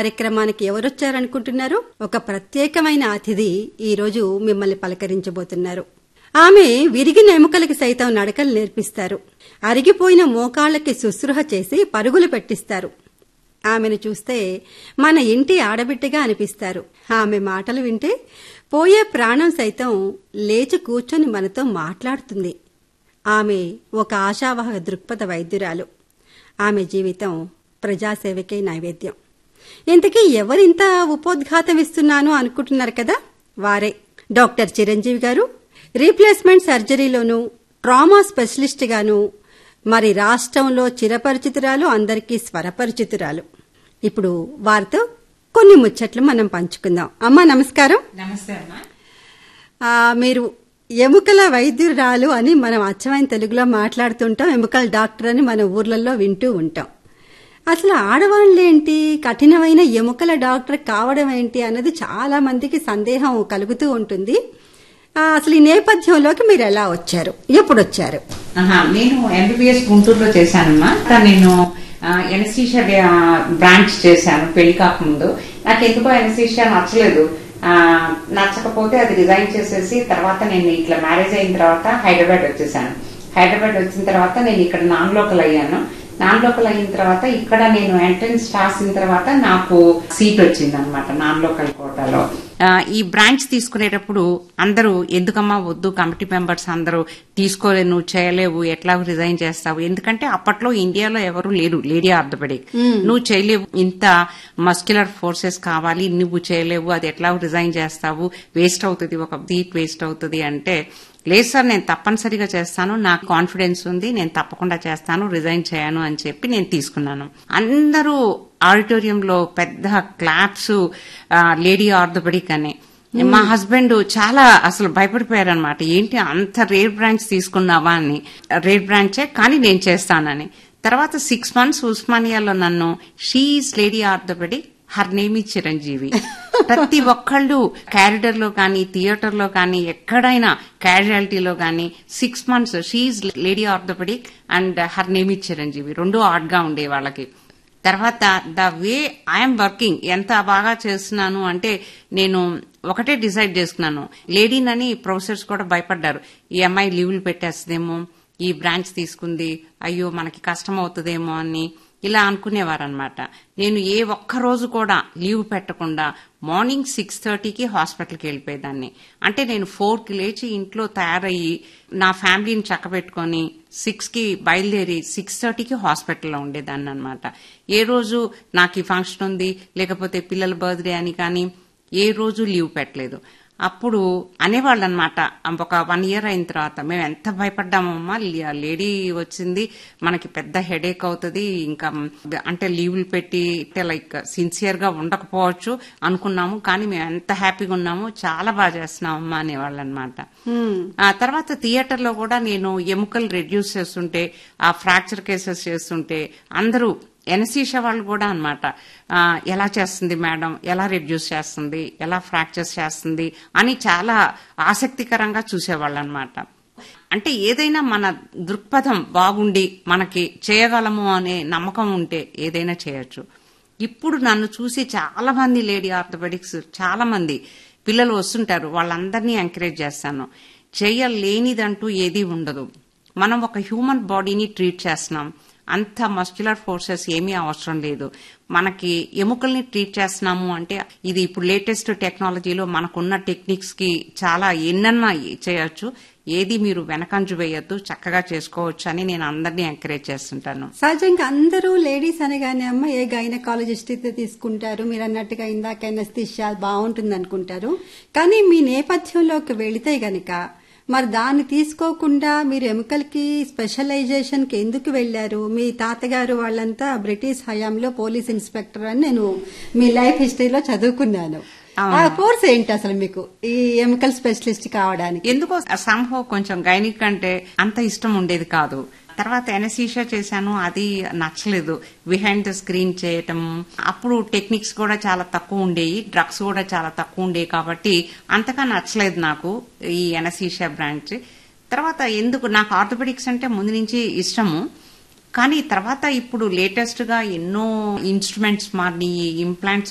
కార్యక్రమానికి ఎవరొచ్చారనుకుంటున్నారు ఒక ప్రత్యేకమైన అతిథి ఈరోజు మిమ్మల్ని పలకరించబోతున్నారు ఆమె విరిగిన ఎముకలకి సైతం నడకలు నేర్పిస్తారు అరిగిపోయిన మోకాళ్లకి శుశ్రూహ చేసి పరుగులు పెట్టిస్తారు ఆమెను చూస్తే మన ఇంటి ఆడబిడ్డగా అనిపిస్తారు ఆమె మాటలు వింటే పోయే ప్రాణం సైతం లేచి కూర్చొని మనతో మాట్లాడుతుంది ఆమె ఒక ఆశావహ దృక్పథ వైద్యురాలు ఆమె జీవితం ప్రజాసేవకే నైవేద్యం ఇంతకీ ఎవరింత ఉపోద్ఘాతం ఇస్తున్నాను అనుకుంటున్నారు కదా వారే డాక్టర్ చిరంజీవి గారు రీప్లేస్మెంట్ సర్జరీలోను ట్రామా స్పెషలిస్ట్ గాను మరి రాష్ట్రంలో చిరపరిచితురాలు అందరికీ స్వరపరిచితురాలు ఇప్పుడు వారితో కొన్ని ముచ్చట్లు మనం పంచుకుందాం అమ్మా నమస్కారం నమస్తే అమ్మా ఆ, మీరు ఎముకల వైద్యురాలు అని మనం అచ్చమైన తెలుగులో మాట్లాడుతుంటాం ఎముకల డాక్టర్ అని మన ఊర్లలో వింటూ ఉంటాం అసలు ఆడవాళ్ళేంటి కఠినమైన ఎముకల డాక్టర్ కావడం ఏంటి అన్నది చాలా మందికి సందేహం కలుగుతూ ఉంటుంది ఆ, అసలు ఈ నేపథ్యంలోకి మీరు ఎలా వచ్చారు ఎప్పుడు వచ్చారు ఆహా, నేను ఎంబీబీఎస్ గుంటూరులో చేశానమ్మా కానీ నేను ఎనస్థీషియా బ్రాంచ్ చేశాను పెళ్లి కాకముందు నాకు ఎందుకో ఎనస్థీషియా నచ్చలేదు ఆ, నచ్చకపోతే అది రిజైన్ చేసేసి తర్వాత నేను ఇట్లా మ్యారేజ్ అయిన తర్వాత హైదరాబాద్ వచ్చేసాను హైదరాబాద్ వచ్చిన తర్వాత నేను ఇక్కడ నాన్ లోకల్ అయ్యాను నాన్ లోకల్ అయిన తర్వాత ఇక్కడ నేను ఎంట్రన్స్ రాసిన తర్వాత నాకు సీట్ వచ్చింది అనమాట నాన్ లోకల్ కోటాలో ఆ, ఈ బ్రాంచ్ తీసుకునేటప్పుడు అందరూ ఎందుకమ్మా వద్దు కమిటీ మెంబర్స్ అందరూ తీసుకోలే నువ్వు చేయలేవు ఎట్లా రిజైన్ చేస్తావు ఎందుకంటే అప్పట్లో ఇండియాలో ఎవరు లేరు లేడీ ఆర్థోపెడిక్ నువ్వు చేయలేవు ఇంత మస్క్యులర్ ఫోర్సెస్ కావాలి నువ్వు చేయలేవు అది ఎట్లా రిజైన్ చేస్తావు వేస్ట్ అవుతుంది ఒక సీట్ వేస్ట్ అవుతుంది అంటే లేదు సార్ నేను తప్పనిసరిగా చేస్తాను నాకు కాన్ఫిడెన్స్ ఉంది నేను తప్పకుండా చేస్తాను రిజైన్ చేయను అని చెప్పి నేను తీసుకున్నాను అందరూ ఆడిటోరియంలో పెద్ద క్లాప్స్ లేడీ ఆర్థోపెడిక్ అని మా హస్బెండ్ చాలా అసలు భయపడిపోయారనమాట ఏంటి అంత రేర్ బ్రాంచ్ తీసుకున్నావా అని రేర్ బ్రాంచే కానీ నేను చేస్తానని తర్వాత సిక్స్ మంత్స్ ఉస్మానియాలో నన్ను she's lady orthopaedic her name is Chiranjeevi ప్రతి ఒక్కళ్ళు క్యారిడర్ లో కానీ థియేటర్ లో కానీ ఎక్కడైనా క్యాజువాలిటీలో కానీ six months she's lady orthopaedic and her name is Chiranjeevi రెండు ఆడ్ గా ఉండే వాళ్ళకి తర్వాత ద వే ఐఎమ్ వర్కింగ్ ఎంత బాగా చేస్తున్నాను అంటే నేను ఒకటే డిసైడ్ చేసుకున్నాను లేడీనని ప్రొఫెసర్స్ కూడా భయపడ్డారు ఈ అమ్మాయి లీవులు పెట్టేస్తుందేమో ఈ బ్రాంచ్ తీసుకుంది అయ్యో మనకి కష్టం అవుతుందేమో అని ఇలా అనుకునేవారనమాట నేను ఏ ఒక్క రోజు కూడా లీవ్ పెట్టకుండా మార్నింగ్ సిక్స్ థర్టీకి హాస్పిటల్కి వెళ్ళిపోయేదాన్ని అంటే నేను ఫోర్కి లేచి ఇంట్లో తయారయ్యి నా ఫ్యామిలీని చక్కబెట్టుకొని సిక్స్ కి బయలుదేరి సిక్స్ థర్టీకి హాస్పిటల్లో ఉండేదాన్ని అనమాట ఏ రోజు నాకు ఈ ఫంక్షన్ ఉంది లేకపోతే పిల్లల బర్త్డే అని కానీ ఏ రోజు లీవ్ పెట్టలేదు అప్పుడు అనేవాళ్ళు అనమాట ఒక వన్ ఇయర్ అయిన తర్వాత మేము ఎంత భయపడ్డామమ్మా లే- లేడీ వచ్చింది మనకి పెద్ద హెడేక్ అవుతుంది ఇంకా అంటే లీవులు పెట్టి అంటే లైక్ సిన్సియర్ గా ఉండకపోవచ్చు అనుకున్నాము కానీ మేము ఎంత హ్యాపీగా ఉన్నాము చాలా బాగా చేస్తున్నామమ్మా అనేవాళ్ళు అనమాట ఆ తర్వాత థియేటర్ లో కూడా నేను ఎముకలు రెడ్యూస్ చేస్తుంటే ఆ ఫ్రాక్చర్ కేసెస్ చేస్తుంటే అందరూ ఎనసీషా వాళ్ళు కూడా అనమాట ఎలా చేస్తుంది మేడం ఎలా రెడ్యూస్ చేస్తుంది ఎలా ఫ్రాక్చర్స్ చేస్తుంది అని చాలా ఆసక్తికరంగా చూసేవాళ్ళు అనమాట అంటే ఏదైనా మన దృక్పథం బాగుండి మనకి చేయగలము అనే నమ్మకం ఉంటే ఏదైనా చేయొచ్చు ఇప్పుడు నన్ను చూసి చాలా మంది లేడీ ఆర్థోపెడిక్స్ చాలా మంది పిల్లలు వస్తుంటారు వాళ్ళందరినీ ఎంకరేజ్ చేస్తాను చేయలేనిదంటూ ఏదీ ఉండదు మనం ఒక హ్యూమన్ బాడీని ట్రీట్ చేస్తున్నాం అంత మస్క్యులర్ ఫోర్సెస్ ఏమీ అవసరం లేదు మనకి ఎముకల్ని ట్రీట్ చేస్తున్నాము అంటే ఇది ఇప్పుడు లేటెస్ట్ టెక్నాలజీలో మనకున్న టెక్నిక్స్ కి చాలా ఎన్నన్నా చేయొచ్చు ఏది మీరు వెనకంజు వేయొద్దు చక్కగా చేసుకోవచ్చు అని నేను అందరినీ ఎంకరేజ్ చేస్తుంటాను సహజంగా అందరూ లేడీస్ అనగానే అమ్మ ఏ గైనకాలజిస్ట్ అయితే తీసుకుంటారు మీరు అన్నట్టుగా ఇందాక ఎనస్థిషియా బాగుంటుంది అనుకుంటారు కానీ మీ నేపథ్యంలోకి వెళితే గనక మరి దాన్ని తీసుకోకుండా మీరు ఎముకలకి స్పెషలైజేషన్ కి ఎందుకు వెళ్లారు మీ తాతగారు వాళ్ళంతా బ్రిటిష్ హయాంలో పోలీస్ ఇన్స్పెక్టర్ అని నేను మీ లైఫ్ హిస్టరీలో చదువుకున్నాను ఆ కోర్స్ ఏంటి అసలు మీకు ఈ ఎముకల్ స్పెషలిస్ట్ కావడానికి ఎందుకో సంభవ్ కొంచెం గైనిక్ అంటే అంత ఇష్టం ఉండేది కాదు తర్వాత ఎనసీషియా చేశాను అది నచ్చలేదు బిహైండ్ ద స్క్రీన్ చేయటం అప్పుడు టెక్నిక్స్ కూడా చాలా తక్కువ ఉండేవి డ్రగ్స్ కూడా చాలా తక్కువ ఉండేవి కాబట్టి అంతగా నచ్చలేదు నాకు ఈ ఎనసీషియా బ్రాంచ్ తర్వాత ఎందుకు నాకు ఆర్థోపెడిక్స్ అంటే ముందు నుంచి ఇష్టము కానీ తర్వాత ఇప్పుడు లేటెస్ట్ గా ఎన్నో ఇన్స్ట్రుమెంట్స్ మారినాయి ఇంప్లాంట్స్